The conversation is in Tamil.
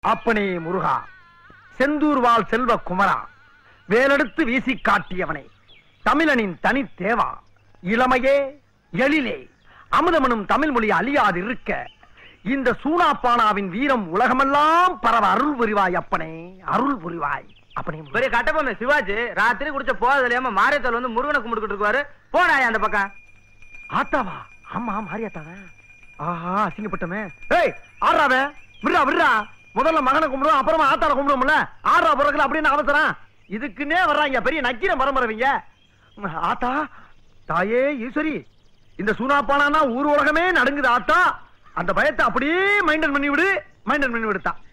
அப்பனே முருகா செந்தூர் வாழ் செல்வ குமரா வேலெடுத்து வீசி காட்டியவனே தமிழனின் தனி தேவா இளமையே எழிலே அமுதமனும் தமிழ் மொழி அழியாது இருக்க இந்த சூனாப்பானாவின் வீரம் உலகமெல்லாம் பரவ அருள் புரிவாய் அப்பனே அருள் புரிவாய் அப்பனே முருகா. பெரிய கட்டபொம்மை சிவாஜி ராத்திரி குடிச்ச போறது இல்லையாம மாரியத்தால் வந்து முருகனை கும்பிட்டுக்கிட்டு இருக்குவாரு போனாயா அந்த பக்கம் ஆத்தாவா ஆமா மாரியாத்தாவ ஆஹா அசிங்கப்பட்டமே ஏய் ஆறாவ விடுறா விடுறா முதல்ல மகனை கும்பிடுவோம் அப்புறமா ஆத்தால கும்பிடுவோம்ல ஆறா பிறகுல அப்படின்னு அவசரம் இதுக்குன்னே வர்றாங்க பெரிய நக்கீர பரம்பரைவங்க ஆத்தா தாயே ஈஸ்வரி இந்த சூனாப்பானா ஊர் உலகமே நடுங்குது ஆத்தா அந்த பயத்தை அப்படியே மைண்டன் பண்ணி விடு மைண்டன் பண்ணி விடுத்தா